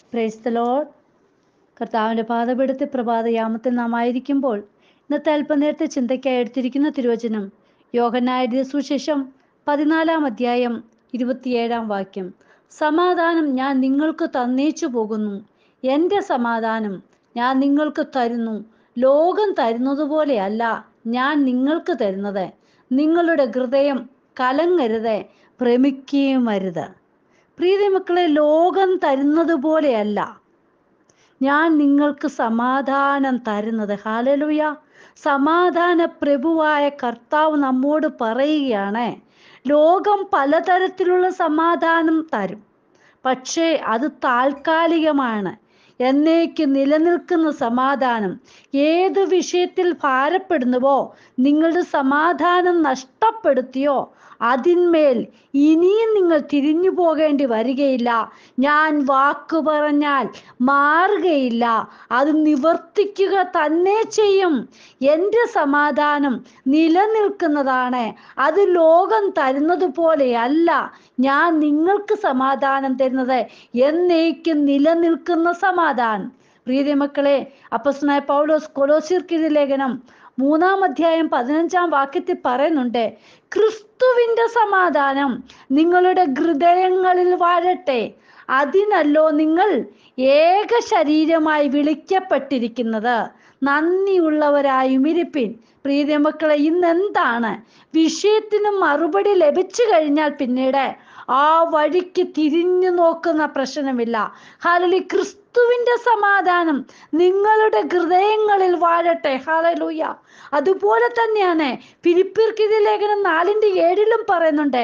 praise the load കർത്താവിൻ്റെ പാതപീഠത്തിൽ പ്രഭാതയാമത്തിൽ നാം ആയിരിക്കുമ്പോൾ ഇന്നത്തെ അല്പനേരത്തെ ചിന്തയ്ക്കായി എടുത്തിരിക്കുന്ന തിരുവചനം യോഹന്നായ സുശേഷം പതിനാലാം അധ്യായം ഇരുപത്തിയേഴാം വാക്യം സമാധാനം ഞാൻ നിങ്ങൾക്ക് തന്നേച്ചു പോകുന്നു എൻ്റെ സമാധാനം ഞാൻ നിങ്ങൾക്ക് തരുന്നു ലോകം തരുന്നത് പോലെയല്ല ഞാൻ നിങ്ങൾക്ക് തരുന്നത് നിങ്ങളുടെ ഹൃദയം കലങ്ങരുത് ഭ്രമിക്കുകയും അരുത് പ്രീതി മക്കളെ ലോകം തരുന്നത് പോലെയല്ല ഞാൻ നിങ്ങൾക്ക് സമാധാനം തരുന്നത് ഹാലലുയ സമാധാന പ്രഭുവായ കർത്താവ് നമ്മോട് പറയുകയാണ് ലോകം പലതരത്തിലുള്ള സമാധാനം തരും പക്ഷേ അത് താൽക്കാലികമാണ് എന്നേക്ക് നിലനിൽക്കുന്ന സമാധാനം ഏത് വിഷയത്തിൽ ഭാരപ്പെടുന്നുവോ നിങ്ങളുടെ സമാധാനം നഷ്ടപ്പെടുത്തിയോ അതിന്മേൽ ഇനിയും നിങ്ങൾ തിരിഞ്ഞു പോകേണ്ടി വരികയില്ല ഞാൻ വാക്കു പറഞ്ഞാൽ മാറുകയില്ല അത് നിവർത്തിക്കുക തന്നെ ചെയ്യും എൻ്റെ സമാധാനം നിലനിൽക്കുന്നതാണ് അത് ലോകം തരുന്നത് പോലെയല്ല ഞാൻ നിങ്ങൾക്ക് സമാധാനം തരുന്നത് എന്നേക്കും നിലനിൽക്കുന്ന സമാധാനം പ്രീതി മക്കളെ അപ്പസ്നായ പൗലോസ് കൊലോസിർക്കിത് ലേഖനം മൂന്നാം അധ്യായം പതിനഞ്ചാം വാക്യത്തിൽ പറയുന്നുണ്ട് ക്രിസ്തുവിൻ്റെ സമാധാനം നിങ്ങളുടെ ഹൃദയങ്ങളിൽ വാഴട്ടെ അതിനല്ലോ നിങ്ങൾ ഏക ശരീരമായി വിളിക്കപ്പെട്ടിരിക്കുന്നത് നന്ദിയുള്ളവരായും ഇരിപ്പിൻ പ്രീതി മക്കളെ ഇന്ന് എന്താണ് വിഷയത്തിന് മറുപടി ലഭിച്ചു കഴിഞ്ഞാൽ പിന്നീട് ആ വഴിക്ക് തിരിഞ്ഞു നോക്കുന്ന പ്രശ്നമില്ല ഹാലലി ക്രിസ്തുവിന്റെ സമാധാനം നിങ്ങളുടെ ഹൃദയങ്ങളിൽ വാഴട്ടെ ഹാലലൂയ അതുപോലെ തന്നെയാണ് ഫിലിപ്പിർക്കിത് ലേഖനം നാലിൻ്റെ ഏഴിലും പറയുന്നുണ്ട്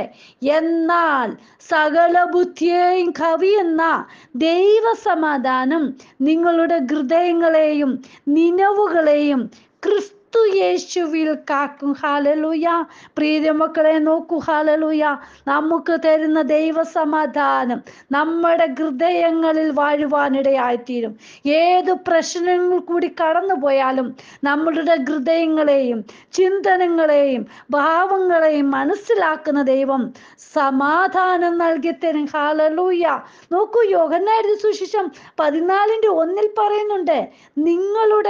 എന്നാൽ സകല ബുദ്ധിയെയും കവിയുന്ന ദൈവ സമാധാനം നിങ്ങളുടെ ഹൃദയങ്ങളെയും നിലവുകളെയും ക്രിസ്തു യേശുവിൽ കാക്കും ഹാലലൂയ പ്രീതി മക്കളെ നോക്കൂ ഹാലലൂയ നമുക്ക് തരുന്ന ദൈവ സമാധാനം നമ്മുടെ ഹൃദയങ്ങളിൽ വാഴുവാനിടയായിത്തീരും ഏത് പ്രശ്നങ്ങൾ കൂടി കടന്നു പോയാലും നമ്മളുടെ ഹൃദയങ്ങളെയും ചിന്തനങ്ങളെയും ഭാവങ്ങളെയും മനസ്സിലാക്കുന്ന ദൈവം സമാധാനം നൽകി തരും ഹാലലൂയ നോക്കൂ യോഗനായിരുന്നു സുശിഷം പതിനാലിൻ്റെ ഒന്നിൽ പറയുന്നുണ്ട് നിങ്ങളുടെ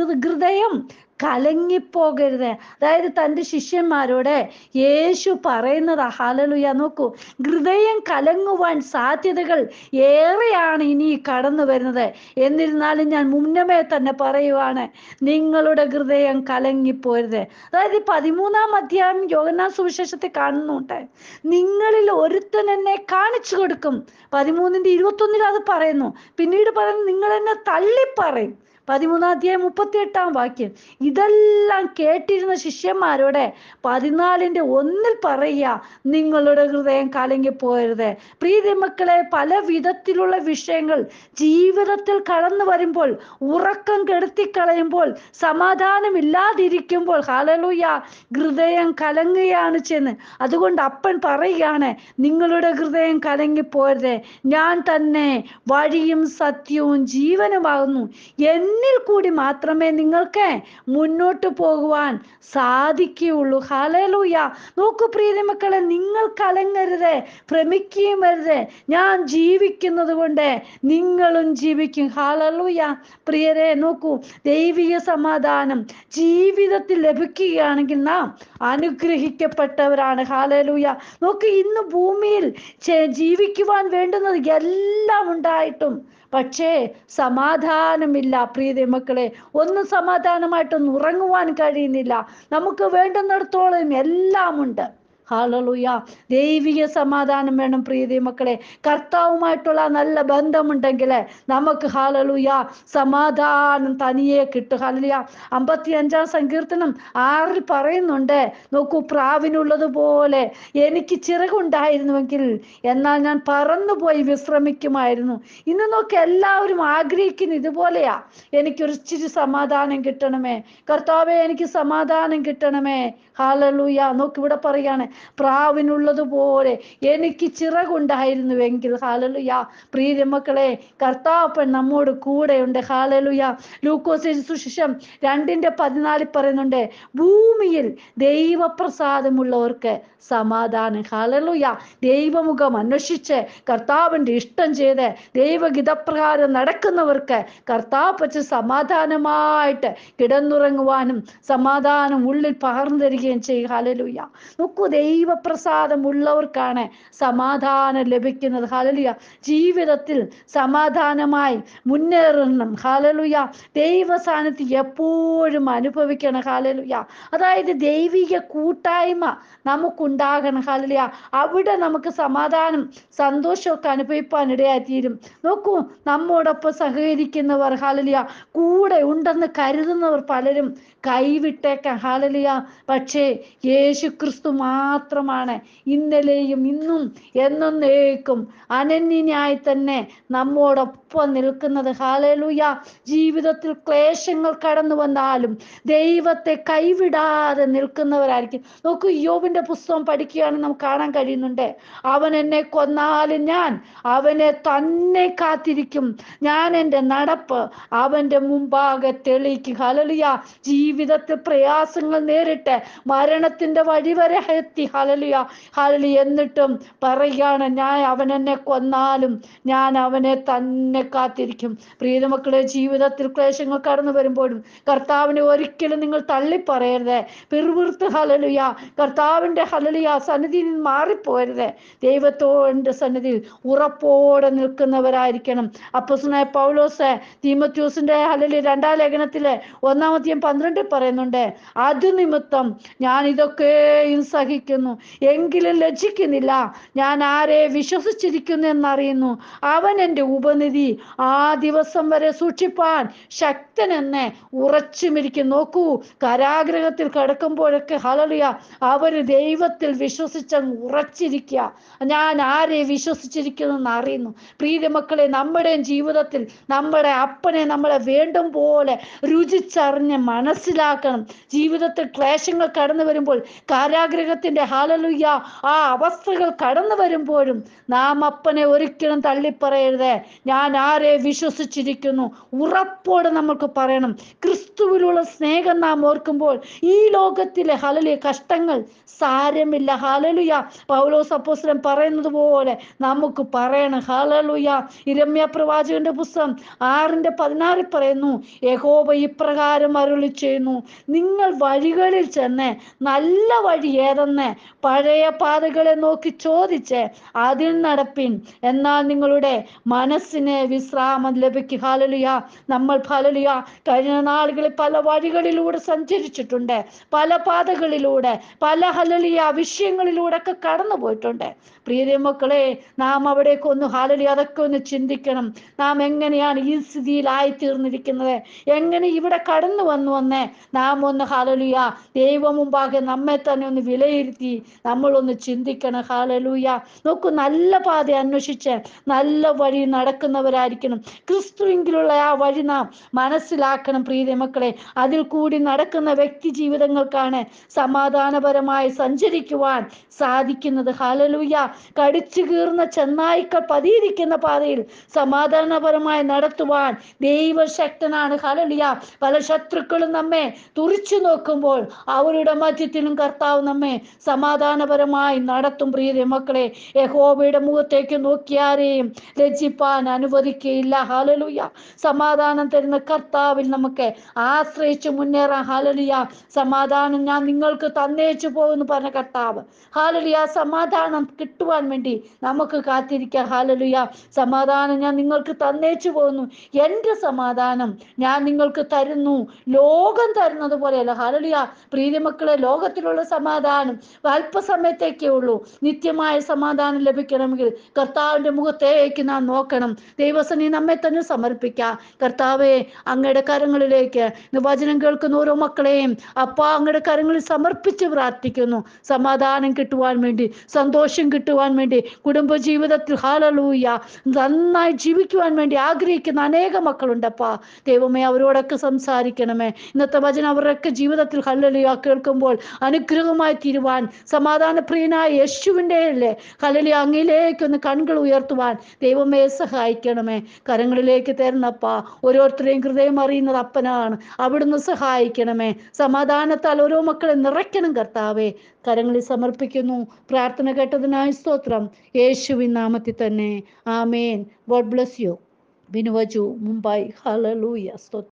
ഹൃദയം കലങ്ങിപ്പോകരുത് അതായത് തൻ്റെ ശിഷ്യന്മാരോട് യേശു പറയുന്നത് ഹാലലുയ നോക്കൂ ഹൃദയം കലങ്ങുവാൻ സാധ്യതകൾ ഏറെയാണ് ഇനി കടന്നു വരുന്നത് എന്നിരുന്നാലും ഞാൻ മുന്നമേ തന്നെ പറയുവാണ് നിങ്ങളുടെ ഹൃദയം കലങ്ങിപ്പോരുത് അതായത് പതിമൂന്നാം അധ്യായം യോഗനാ സുവിശേഷത്തെ കാണുന്നുണ്ട് നിങ്ങളിൽ ഒരുത്തൻ എന്നെ കാണിച്ചു കൊടുക്കും പതിമൂന്നിൻ്റെ ഇരുപത്തൊന്നിൽ അത് പറയുന്നു പിന്നീട് പറയുന്നു നിങ്ങൾ എന്നെ തള്ളിപ്പറയും പതിമൂന്നാം അധ്യായം മുപ്പത്തി എട്ടാം വാക്യം ഇതെല്ലാം കേട്ടിരുന്ന ശിഷ്യന്മാരോട് പതിനാലിൻ്റെ ഒന്നിൽ പറയുക നിങ്ങളുടെ ഹൃദയം കലങ്ങിപ്പോയരുത് പ്രീതി മക്കളെ പല വിധത്തിലുള്ള വിഷയങ്ങൾ ജീവിതത്തിൽ കടന്നു വരുമ്പോൾ ഉറക്കം കെടുത്തിക്കളയുമ്പോൾ സമാധാനമില്ലാതിരിക്കുമ്പോൾ ഹാലലൂയ ഹൃദയം കലങ്ങുകയാണ് ചെന്ന് അതുകൊണ്ട് അപ്പൻ പറയുകയാണ് നിങ്ങളുടെ ഹൃദയം കലങ്ങിപ്പോരുത് ഞാൻ തന്നെ വഴിയും സത്യവും ജീവനുമാകുന്നു എന്നിൽ കൂടി മാത്രമേ നിങ്ങൾക്ക് മുന്നോട്ട് പോകുവാൻ സാധിക്കുകയുള്ളൂ ഹാലലൂയ നോക്കൂ പ്രീതി മക്കളെ നിങ്ങൾ കലങ്ങരുത് ഭ്രമിക്കുകയും വരുത് ഞാൻ ജീവിക്കുന്നത് കൊണ്ട് നിങ്ങളും ജീവിക്കും ഹാലലൂയ പ്രിയരെ നോക്കൂ ദൈവിക സമാധാനം ജീവിതത്തിൽ ലഭിക്കുകയാണെങ്കിൽ നാം അനുഗ്രഹിക്കപ്പെട്ടവരാണ് ഹാലലൂയ നോക്ക് ഇന്ന് ഭൂമിയിൽ ജീവിക്കുവാൻ വേണ്ടുന്നത് എല്ലാം ഉണ്ടായിട്ടും പക്ഷേ സമാധാനമില്ല പ്രീതി മക്കളെ ഒന്നും സമാധാനമായിട്ടൊന്നും ഉറങ്ങുവാൻ കഴിയുന്നില്ല നമുക്ക് വേണ്ടുന്നിടത്തോളം എല്ലാം ഉണ്ട് ഹാലലൂയ ദൈവിക സമാധാനം വേണം പ്രീതി മക്കളെ കർത്താവുമായിട്ടുള്ള നല്ല ബന്ധമുണ്ടെങ്കിൽ നമുക്ക് ഹാലലൂയ സമാധാനം തനിയെ കിട്ടും ഹാലലുയ അമ്പത്തി അഞ്ചാം സങ്കീർത്തനം ആറിൽ പറയുന്നുണ്ട് നോക്കൂ പ്രാവിനുള്ളതുപോലെ എനിക്ക് ചിറകുണ്ടായിരുന്നുവെങ്കിൽ എന്നാൽ ഞാൻ പറന്നുപോയി വിശ്രമിക്കുമായിരുന്നു ഇന്ന് നോക്കി എല്ലാവരും ആഗ്രഹിക്കുന്ന ഇതുപോലെയാ എനിക്കൊരു ഇച്ചിരി സമാധാനം കിട്ടണമേ കർത്താവെ എനിക്ക് സമാധാനം കിട്ടണമേ ഹാലലൂയ നോക്കി ഇവിടെ പറയാണ് പ്രാവിനുള്ളതുപോലെ എനിക്ക് ചിറകുണ്ടായിരുന്നുവെങ്കിൽ ഹാലലുയ പ്രീതി മക്കളെ കർത്താപ്പൻ നമ്മോട് കൂടെയുണ്ട് ഹാലലുയ ലൂക്കോസിന് സുശിഷം രണ്ടിന്റെ പതിനാലിൽ പറയുന്നുണ്ട് ഭൂമിയിൽ ദൈവപ്രസാദമുള്ളവർക്ക് സമാധാനം ഹാലലുയ ദൈവമുഖം അന്വേഷിച്ച് കർത്താവിൻ്റെ ഇഷ്ടം ചെയ്ത് ദൈവഗിതപ്രകാരം നടക്കുന്നവർക്ക് കർത്താവ് പച്ച സമാധാനമായിട്ട് കിടന്നുറങ്ങുവാനും സമാധാനം ഉള്ളിൽ പകർന്നു തരികയും ചെയ്യും ഹാലലുയ നോക്കൂ ദൈവപ്രസാദം ഉള്ളവർക്കാണ് സമാധാനം ലഭിക്കുന്നത് ഹാലലുയ ജീവിതത്തിൽ സമാധാനമായി മുന്നേറണം ഹാലലുയ ദൈവ സാന്നിധ്യം എപ്പോഴും അനുഭവിക്കണം ഹാലലുയ അതായത് ദൈവിക കൂട്ടായ്മ നമുക്കുണ്ടാകണം ഹാലലുയ അവിടെ നമുക്ക് സമാധാനം സന്തോഷമൊക്കെ അനുഭവിപ്പാൻ ഇടയായിത്തീരും നോക്കൂ നമ്മോടൊപ്പം സഹകരിക്കുന്നവർ ഹാലലിയ കൂടെ ഉണ്ടെന്ന് കരുതുന്നവർ പലരും കൈവിട്ടേക്കാം ഹാലലിയ പക്ഷേ യേശു ക്രിസ്തു മാത്രമാണ് ഇന്നലെയും ഇന്നും എന്നേക്കും അനന്യനായി തന്നെ നമ്മോടൊപ്പം നിൽക്കുന്നത് ഹാലലുയ ജീവിതത്തിൽ ക്ലേശങ്ങൾ കടന്നു വന്നാലും ദൈവത്തെ കൈവിടാതെ നിൽക്കുന്നവരായിരിക്കും നോക്കൂ യോബിന്റെ പുസ്തകം പഠിക്കുകയാണെങ്കിൽ നമുക്ക് കാണാൻ കഴിയുന്നുണ്ട് അവൻ എന്നെ കൊന്നാലും ഞാൻ അവനെ തന്നെ കാത്തിരിക്കും ഞാൻ എൻ്റെ നടപ്പ് അവൻ്റെ മുമ്പാകെ തെളിയിക്കും ഹലലിയ ജീവിതത്തിൽ പ്രയാസങ്ങൾ നേരിട്ട് മരണത്തിന്റെ വഴി വരെ എത്തി ഹലലിയ ഹലലി എന്നിട്ടും പറയുകയാണ് ഞാൻ അവൻ എന്നെ കൊന്നാലും ഞാൻ അവനെ തന്നെ കാത്തിരിക്കും പ്രീതമക്കളെ ജീവിതത്തിൽ ക്ലേശങ്ങൾ കടന്നു വരുമ്പോഴും കർത്താവിനെ ഒരിക്കലും നിങ്ങൾ തള്ളിപ്പറയരുത് പിറുപിറുത്ത് ഹലലുയ കർത്താവിൻ്റെ ഹലലിയ സന്നിധിയിൽ നിന്ന് മാറിപ്പോരുത് ദൈവത്തോടെ സന്നിധിയിൽ ഉറപ്പോടെ നിൽക്കുന്നവരായിരിക്കണം അപ്പസുനായ പൗലോസ് തീമത്യൂസിന്റെ ഹലലി രണ്ടാം ലേഖനത്തിലെ ഒന്നാമത്തെയും പന്ത്രണ്ടിൽ പറയുന്നുണ്ട് അത് നിമിത്തം ഞാൻ ഇതൊക്കെയും സഹിക്കുന്നു എങ്കിലും ലജ്ജിക്കുന്നില്ല ഞാൻ ആരെ വിശ്വസിച്ചിരിക്കുന്നു എന്നറിയുന്നു അവൻ എൻ്റെ ഉപനിധി ആ ദിവസം വരെ സൂക്ഷിപ്പാൻ ശക്തനെന്നെ ഉറച്ചുമിരിക്കും നോക്കൂ കാരാഗ്രഹത്തിൽ കിടക്കുമ്പോഴൊക്കെ ഹലലിയ അവര് ദൈവത്തിൽ വിശ്വസിച്ചങ്ങ് ഉറച്ചിരിക്കുക ഞാൻ ആരെ വിശ്വസിച്ചിരിക്കുന്നു എന്ന് അറിയുന്നു പ്രീതി മക്കളെ നമ്മുടെയും ജീവിതത്തിൽ നമ്മുടെ അപ്പനെ നമ്മളെ വേണ്ടും പോലെ രുചിച്ചറിഞ്ഞ് മനസ്സിലാക്കണം ജീവിതത്തിൽ ക്ലേശങ്ങൾ കടന്നു വരുമ്പോൾ കാരാഗ്രഹത്തിന്റെ ഹാലലുയ്യ ആ അവസ്ഥകൾ കടന്നു വരുമ്പോഴും നാം അപ്പനെ ഒരിക്കലും തള്ളിപ്പറയരുത് ഞാൻ ആരെ വിശ്വസിച്ചിരിക്കുന്നു ഉറപ്പോടെ നമുക്ക് പറയണം ക്രിസ്തുവിലുള്ള സ്നേഹം നാം ഓർക്കുമ്പോൾ ഈ ലോകത്തിലെ ഹലലിയ കഷ്ടങ്ങൾ സാരമില്ല ഹാലലുയ പൗലോസ് അപ്പോസ്ലം പറയുന്നത് പോലെ നമുക്ക് പറയണം ഹാലലുയ ഇരമ്യ പ്രവാചകന്റെ പുസ്തകം ആറിന്റെ പതിനാറിൽ പറയുന്നു യഹോബ ഇപ്രകാരം അരുളി ചെയ്യുന്നു നിങ്ങൾ വഴികളിൽ ചെന്ന് നല്ല വഴി ഏതെന്ന് പഴയ പാതകളെ നോക്കി ചോദിച്ച് അതിൽ നടപ്പിൻ എന്നാൽ നിങ്ങളുടെ മനസ്സിന് വിശ്രാമം ലഭിക്കും ഹാലലുയ നമ്മൾ ഹാലലുയ കഴിഞ്ഞ നാളുകളിൽ പല വഴികളിലൂടെ സഞ്ചരിച്ചിട്ടുണ്ട് പല പാതകളിലൂടെ പല ഹലലിയ വിഷയങ്ങളിലൂടെ ഒക്കെ കടന്നു പോയിട്ടുണ്ട് പ്രിയ മക്കളെ നാം അവിടേക്ക് ഒന്ന് ഹാലലി അതൊക്കെ ഒന്ന് ചിന്തിക്കണം നാം എങ്ങനെയാണ് ഈ സ്ഥിതിയിലായി തീർന്നിരിക്കുന്നത് എങ്ങനെ ഇവിടെ കടന്നു വന്നു വന്ന് നാം ഒന്ന് ഹാലലുയ ദൈവം മുമ്പാകെ നമ്മെ തന്നെ ഒന്ന് വിലയിരുത്തി നമ്മളൊന്ന് ചിന്തിക്കണം ഹാലലൂയ നോക്കൂ നല്ല പാത അന്വേഷിച്ച് നല്ല വഴി നടക്കുന്നവരായിരിക്കണം ക്രിസ്തുവിലുള്ള ആ വഴി നാം മനസ്സിലാക്കണം പ്രീതി മക്കളെ അതിൽ കൂടി നടക്കുന്ന വ്യക്തി ജീവിതങ്ങൾക്കാണ് സമാധാനപരമായി സഞ്ചരിക്കുവാൻ സാധിക്കുന്നത് ഹാലലൂയ കടിച്ചു കീർന്ന ചെന്നായ്ക്കൾ പതിയിരിക്കുന്ന പാതയിൽ സമാധാനപരമായി നടത്തുവാൻ ദൈവശക്തനാണ് ഹലലിയ പല ശത്രുക്കളും നമ്മെ തുറിച്ചു നോക്കുമ്പോൾ അവരുടെ മധ്യത്തിലും കർത്താവ് നമ്മെ സമാധാനപരമായി നടത്തും പ്രിയ മക്കളെ യഹോബയുടെ മുഖത്തേക്ക് നോക്കിയാരെയും ലജ്ജിപ്പാൻ അനുവദിക്കുകയില്ല ഹാലലുയ സമാധാനം തരുന്ന കർത്താവിൽ നമുക്ക് ആശ്രയിച്ച് മുന്നേറാൻ ഹാലലിയ സമാധാനം ഞാൻ നിങ്ങൾക്ക് തന്നേച്ചു പോകുന്നു പറഞ്ഞ കർത്താവ് ഹാലലിയ സമാധാനം കിട്ടുവാൻ വേണ്ടി നമുക്ക് കാത്തിരിക്കാം ഹാലലുയ സമാധാനം ഞാൻ നിങ്ങൾക്ക് തന്നേച്ചു പോകുന്നു എൻ്റെ സമാധാനം ഞാൻ നിങ്ങൾക്ക് തരുന്നു ലോകം തരുന്നത് പോലെയല്ല ഹാലലിയ പ്രീതി മക്കളെ ലോകത്തിലുള്ള സമാധാനം അല്പസമയത്തേക്കേ ഉള്ളൂ നിത്യമായ സമാധാനം ലഭിക്കണമെങ്കിൽ കർത്താവിൻ്റെ മുഖത്തേക്ക് നാം നോക്കണം ദൈവസനി നമ്മെ തന്നെ സമർപ്പിക്കാം കർത്താവെ അങ്ങയുടെ കരങ്ങളിലേക്ക് ഇന്ന് വചനം കേൾക്കുന്ന ഓരോ മക്കളെയും അപ്പ അങ്ങയുടെ കരങ്ങളിൽ സമർപ്പിച്ച് പ്രാർത്ഥിക്കുന്നു സമാധാനം കിട്ടുവാൻ വേണ്ടി സന്തോഷം കിട്ടുവാൻ വേണ്ടി കുടുംബ ജീവിതത്തിൽ ഹാലലൂയ നന്നായി ജീവിക്കുവാൻ വേണ്ടി ആഗ്രഹിക്കുന്ന അനേക മക്കളുണ്ടപ്പാ ദൈവമേ അവരോടൊക്കെ സംസാരിക്കണമേ ഇന്നത്തെ വചനം അവരുടെയൊക്കെ ജീവിതത്തിൽ ഹല്ലലിയ കേൾക്കുമ്പോൾ അനുഗ്രഹമായി തീരുവാൻ സമാധാന പ്രിയനായ യേശുവിൻ്റെ അല്ലേ ഹലലി അങ്ങിലേക്കൊന്ന് കൺകൾ ഉയർത്തുവാൻ ദൈവമേ സഹായിക്കണമേ കരങ്ങളിലേക്ക് തരുന്നപ്പ ഓരോരുത്തരെയും ഹൃദയം അറിയുന്നത് അപ്പനാണ് അവിടുന്ന് സഹായിക്കണമേ സമാധാനത്താൽ ഓരോ മക്കളെ നിറയ്ക്കണം കർത്താവേ കരങ്ങളിൽ സമർപ്പിക്കുന്നു പ്രാർത്ഥന കേട്ടതിനായി സ്തോത്രം യേശുവിൻ നാമത്തിൽ തന്നെ ആമേൻ ഗോഡ് ബ്ലസ് യു ബിനുവജു മുംബൈ ഹലലൂയ സ്തോത്രം